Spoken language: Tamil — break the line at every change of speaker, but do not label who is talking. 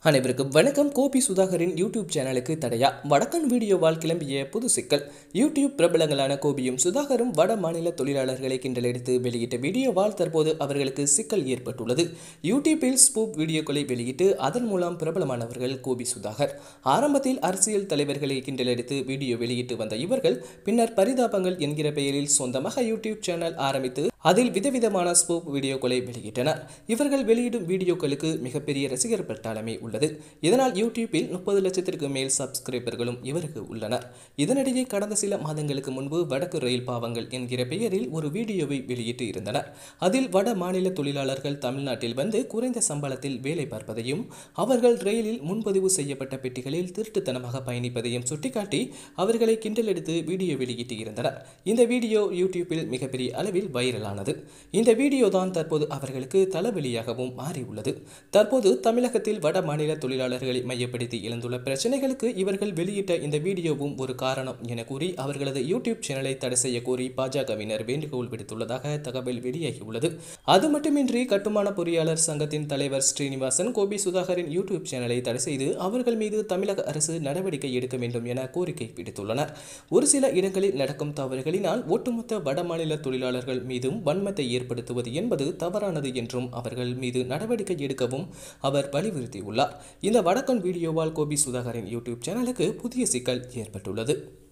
அனைவருக்கும் வணக்கம் கோபி சுதாகரின் யூடியூப் சேனலுக்கு தடையா வடக்கன் வீடியோவால் கிளம்பிய புது சிக்கல் யூடியூப் பிரபலங்களான கோபியும் சுதாகரும் வட மாநில தொழிலாளர்களை கிண்டலெடுத்து வெளியிட்ட வீடியோவால் தற்போது அவர்களுக்கு சிக்கல் ஏற்பட்டுள்ளது யூடியூப்பில் ஸ்பூப் வீடியோக்களை வெளியிட்டு அதன் மூலம் பிரபலமானவர்கள் கோபி சுதாகர் ஆரம்பத்தில் அரசியல் தலைவர்களை கிண்டலெடுத்து வீடியோ வெளியிட்டு வந்த இவர்கள் பின்னர் பரிதாபங்கள் என்கிற பெயரில் சொந்தமாக யூடியூப் சேனல் ஆரம்பித்து அதில் விதவிதமான ஸ்பூப் வீடியோக்களை வெளியிட்டனர் இவர்கள் வெளியிடும் வீடியோக்களுக்கு மிகப்பெரிய ரசிகர் பட்டாளமே உள்ளது இதனால் யூடியூப்பில் முப்பது லட்சத்திற்கு மேல் சப்ஸ்கிரைபர்களும் இவருக்கு உள்ளனர் இதனிடையே கடந்த சில மாதங்களுக்கு முன்பு வடக்கு ரயில் பாவங்கள் என்கிற பெயரில் ஒரு வீடியோவை வெளியிட்டு இருந்தனர் அதில் வட மாநில தொழிலாளர்கள் தமிழ்நாட்டில் வந்து குறைந்த சம்பளத்தில் வேலை பார்ப்பதையும் அவர்கள் ரயிலில் முன்பதிவு செய்யப்பட்ட பெட்டிகளில் திருட்டுத்தனமாக பயணிப்பதையும் சுட்டிக்காட்டி அவர்களை கிண்டல் எடுத்து வீடியோ வெளியிட்டு இருந்தனர் இந்த வீடியோ யூடியூப்பில் மிகப்பெரிய அளவில் வைரலானது இந்த வீடியோ தான் தற்போது அவர்களுக்கு தலைவலியாகவும் மாறியுள்ளது தற்போது தமிழகத்தில் வட மாநில தொழிலாளர்களை மையப்படுத்தி எழுந்துள்ள பிரச்சனைகளுக்கு இவர்கள் வெளியிட்ட இந்த வீடியோவும் ஒரு காரணம் என கூறி அவர்களது யூடியூப் சேனலை தடை செய்ய கோரி பாஜகவினர் வேண்டுகோள் விடுத்துள்ளதாக தகவல் வெளியாகியுள்ளது அது மட்டுமின்றி கட்டுமான பொறியாளர் சங்கத்தின் தலைவர் ஸ்ரீனிவாசன் கோபி சுதாகரின் யூடியூப் சேனலை தடை செய்து அவர்கள் மீது தமிழக அரசு நடவடிக்கை எடுக்க வேண்டும் என கோரிக்கை விடுத்துள்ளனர் ஒரு சில இடங்களில் நடக்கும் தவறுகளினால் ஒட்டுமொத்த வடமாநில தொழிலாளர்கள் மீதும் வன்மத்தை ஏற்படுத்துவது என்பது தவறானது என்றும் அவர்கள் மீது நடவடிக்கை எடுக்கவும் அவர் வலியுறுத்தியுள்ளார் இந்த வடக்கன் வீடியோவால் கோபி சுதாகரின் யூடியூப் சேனலுக்கு புதிய சிக்கல் ஏற்பட்டுள்ளது